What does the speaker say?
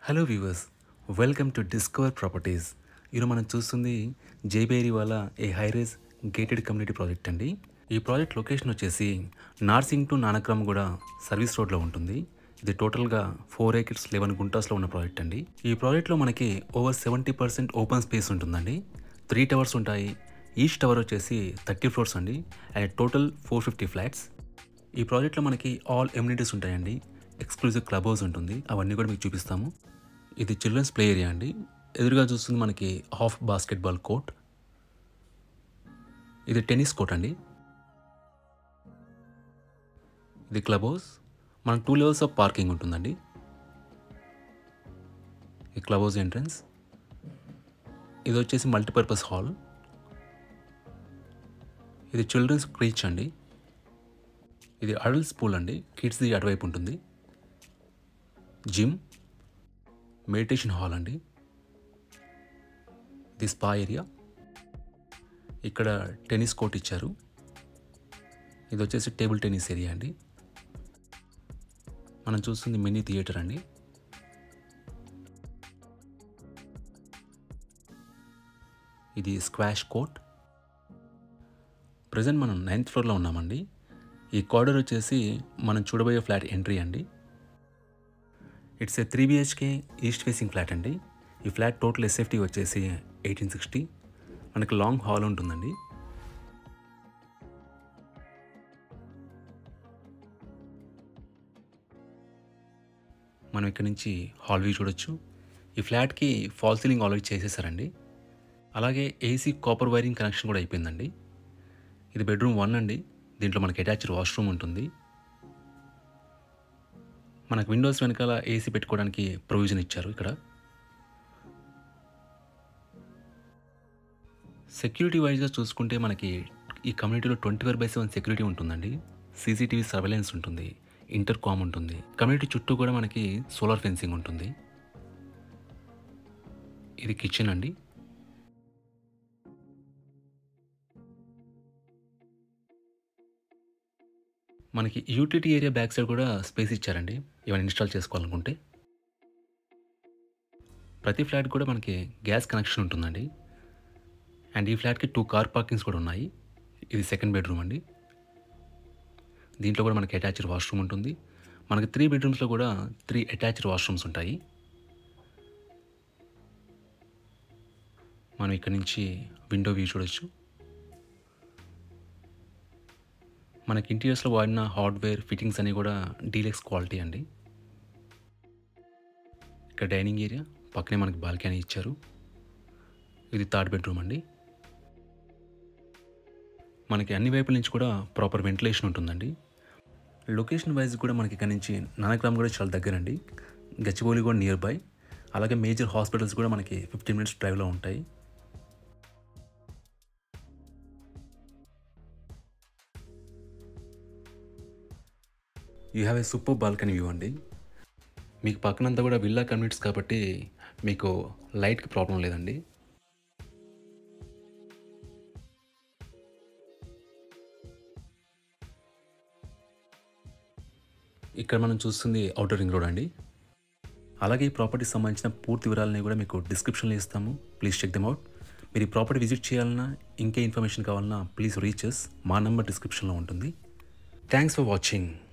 hello viewers welcome to discover properties ఈరోజు మనం చూస్తుంది జేబేరి వాళ్ళ a high rise gated community project అండి ఈ ప్రాజెక్ట్ లొకేషన్ వచ్చేసి నార్సింగ్ టు నానక్రమ్ కూడా సర్వీస్ రోడ్లో ఉంటుంది ఇది టోటల్గా ఫోర్ ఏకర్స్ లెవెన్ గుంటాస్లో ఉన్న ప్రాజెక్ట్ అండి ఈ ప్రాజెక్ట్లో మనకి over seventy percent open space ఉంటుందండి త్రీ టవర్స్ ఉంటాయి ఈచ్ టవర్ వచ్చేసి థర్టీ ఫ్లోర్స్ అండి and total four fifty flats ఈ ప్రాజెక్ట్లో మనకి ఆల్ ఎమ్యూనిటీస్ ఉంటాయండి ఎక్స్క్లూజివ్ క్లబ్ హౌస్ ఉంటుంది అవన్నీ కూడా మీకు చూపిస్తాము ఇది చిల్డ్రన్స్ ప్లే ఏరియా అండి ఎదురుగా చూస్తుంది మనకి హాఫ్ బాస్కెట్బాల్ కోర్ట్ ఇది టెన్నిస్ కోర్ట్ అండి ఇది క్లబ్ హౌస్ మనకు టూ లెవెల్స్ ఆఫ్ పార్కింగ్ ఉంటుందండి ఈ క్లబ్ హౌస్ ఎంట్రన్స్ ఇది వచ్చేసి మల్టీపర్పస్ హాల్ ఇది చిల్డ్రన్స్ క్రీచ్ అండి ఇది అడల్ట్స్ పూల్ అండి కిడ్స్ది అటువైపు ఉంటుంది జిమ్ మెడిటేషన్ హాల్ అండి ఇది స్పా ఏరియా ఇక్కడ టెన్నిస్ కోర్ట్ ఇచ్చారు ఇది వచ్చేసి టేబుల్ టెన్నిస్ ఏరియా అండి మనం చూస్తుంది మినీ థియేటర్ అండి ఇది స్క్వాష్ కోర్ట్ ప్రజెంట్ మనం నైన్త్ ఫ్లోర్లో ఉన్నామండి ఈ కార్డర్ వచ్చేసి మనం చూడబోయే ఫ్లాట్ ఎంట్రీ అండి it's a three BHK east facing flat అండి ఈ ఫ్లాట్ టోటల్ ఎస్ఎఫ్టీ వచ్చేసి ఎయిటీన్ సిక్స్టీ మనకి లాంగ్ హాల్ ఉంటుందండి మనం ఇక్కడ నుంచి హాల్ వ్యూ చూడొచ్చు ఈ ఫ్లాట్కి ఫాల్ సీలింగ్ ఆల్రెడీ చేసేసారండి అలాగే ఏసీ కాపర్ వైరింగ్ కనెక్షన్ కూడా అయిపోయిందండి ఇది బెడ్రూమ్ వన్ అండి దీంట్లో మనకి అటాచ్డ్ వాష్రూమ్ ఉంటుంది మనకు విండోస్ వెనకాల ఏసీ పెట్టుకోవడానికి ప్రొవిజన్ ఇచ్చారు ఇక్కడ సెక్యూరిటీ వైజ్గా చూసుకుంటే మనకి ఈ కమ్యూనిటీలో twenty four by seven security ఉంటుందండి సీసీటీవీ సర్వేలెన్స్ ఉంటుంది ఇంటర్ కామ్ ఉంటుంది కమ్యూనిటీ చుట్టూ కూడా మనకి సోలార్ ఫెన్సింగ్ ఉంటుంది ఇది కిచెన్ అండి మనకి యూటిలిటీ ఏరియా బ్యాక్ సైడ్ కూడా స్పేస్ ఇచ్చారండి ఏమైనా ఇన్స్టాల్ చేసుకోవాలనుకుంటే ప్రతి ఫ్లాట్ కూడా మనకి గ్యాస్ కనెక్షన్ ఉంటుందండి అండ్ ఈ ఫ్లాట్కి టూ కార్ పార్కింగ్స్ కూడా ఉన్నాయి ఇది సెకండ్ బెడ్రూమ్ అండి దీంట్లో కూడా మనకి అటాచ్డ్ వాష్రూమ్ ఉంటుంది మనకి త్రీ బెడ్రూమ్స్లో కూడా త్రీ అటాచ్డ్ వాష్రూమ్స్ ఉంటాయి మనం ఇక్కడ నుంచి విండో వ్యూ చూడొచ్చు మనకి ఇంటీరియర్స్లో వాడిన హార్డ్వేర్ ఫిట్టింగ్స్ అన్నీ కూడా డీలెక్స్ క్వాలిటీ అండి ఇక్కడ డైనింగ్ ఏరియా పక్కనే మనకి బాల్కనీ ఇచ్చారు ఇది థర్డ్ బెడ్రూమ్ అండి మనకి అన్ని వైపుల నుంచి కూడా ప్రాపర్ వెంటిలేషన్ ఉంటుందండి లొకేషన్ వైజ్ కూడా మనకి ఇక్కడ నుంచి నానగ్రామ్ కూడా చాలా దగ్గర అండి గచ్చిబౌలి కూడా నియర్ బై అలాగే మేజర్ హాస్పిటల్స్ కూడా మనకి ఫిఫ్టీన్ మినిట్స్ డ్రైవ్లో ఉంటాయి you have a super balcony view అండి మీకు పక్కనంతా కూడా విల్లా కమ్యూనిటీస్ కాబట్టి మీకు లైట్కి ప్రాబ్లం లేదండి ఇక్కడ మనం చూస్తుంది అవుటర్ రింగ్ రోడ్ అండి అలాగే ఈ ప్రాపర్టీకి సంబంధించిన పూర్తి వివరాలని కూడా మీకు డిస్క్రిప్షన్లో ఇస్తాము ప్లీజ్ చెక్ దెమ్ అవుట్ మీరు ఈ ప్రాపర్టీ విజిట్ చేయాలన్నా ఇంకే ఇన్ఫర్మేషన్ కావాలన్నా ప్లీజ్ రీచెస్ మా నెంబర్ డిస్క్రిప్షన్లో ఉంటుంది థ్యాంక్స్ ఫర్ వాచింగ్